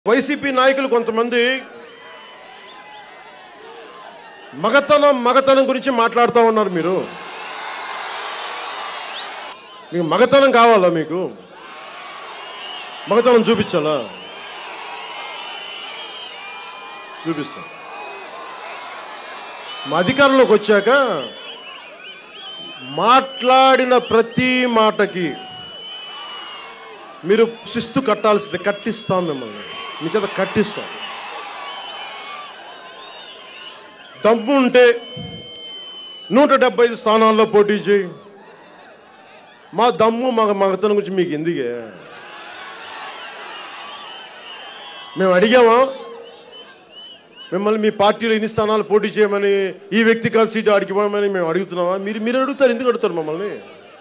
YCP నాయకులు కొంతమంది మగతనం మగతనం గురించి మాట్లాడుతూ ఉన్నారు మీరు మీకు మగతనం కావాలా మీకు మగతనం చూపించాలా చూపిస్తాం మా అధికారంలోకి వచ్చాక మాట్లాడిన ప్రతి మాటకి మీరు శిస్తు కట్టాల్సింది కట్టిస్తాం మిమ్మల్ని మీ చేత కట్టిస్తాం దమ్ము ఉంటే నూట డెబ్బై ఐదు స్థానాల్లో పోటీ చేయి మా దమ్ము మగ మగతనం గురించి మీకు ఎందుకే మేము అడిగామా మిమ్మల్ని మీ పార్టీలో ఎన్ని స్థానాలు పోటీ చేయమని ఈ వ్యక్తి కాదు సీటు అడిగిపోమని మేము అడుగుతున్నామా మీరు మీరు అడుగుతారు ఎందుకు అడుగుతారు మమ్మల్ని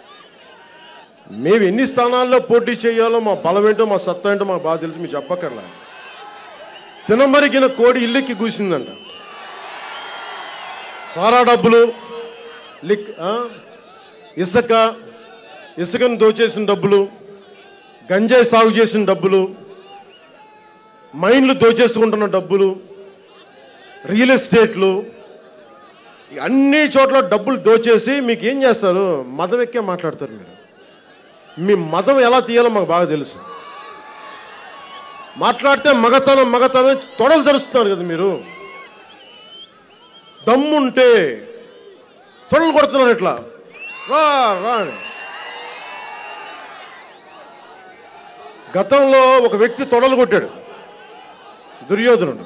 మేము ఎన్ని స్థానాల్లో పోటీ చేయాలో మా బలం ఏంటో మా సత్తా ఏంటో మాకు బాగా తెలుసు మీరు చెప్పక్కర్లా తినమరిగిన కోడి ఇల్లెక్కి కూసిందంట సారా డబ్బులు లిక్ ఆ? ఇసుక ఇసుకను దోచేసిన డబ్బులు గంజాయి సాగు చేసిన డబ్బులు మైన్లు దోచేసుకుంటున్న డబ్బులు రియల్ ఎస్టేట్లు ఈ అన్ని చోట్ల డబ్బులు దోచేసి మీకు ఏం చేస్తారు మదం ఎక్కే మాట్లాడతారు మీరు మీ మదం ఎలా తీయాలో మాకు బాగా తెలుసు మాట్లాడితే మగతనం మగతనం తొడలు తెరుస్తున్నారు కదా మీరు దమ్ముంటే తొడలు కొడుతున్నారు ఇట్లా రా రా అని. గతంలో ఒక వ్యక్తి తొడలు కొట్టాడు దుర్యోధనుడు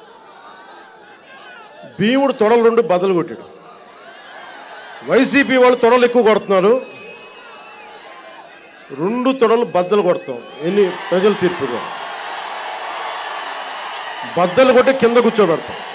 భీముడు తొడలు రెండు బదలు కొట్టాడు వైసీపీ వాళ్ళు తొడలు ఎక్కువ కొడుతున్నారు రెండు తొడలు బద్దలు కొడతాం ఎన్ని ప్రజల తీర్పుగా బద్దలు కొట్టి కింద కూర్చోబెడతాం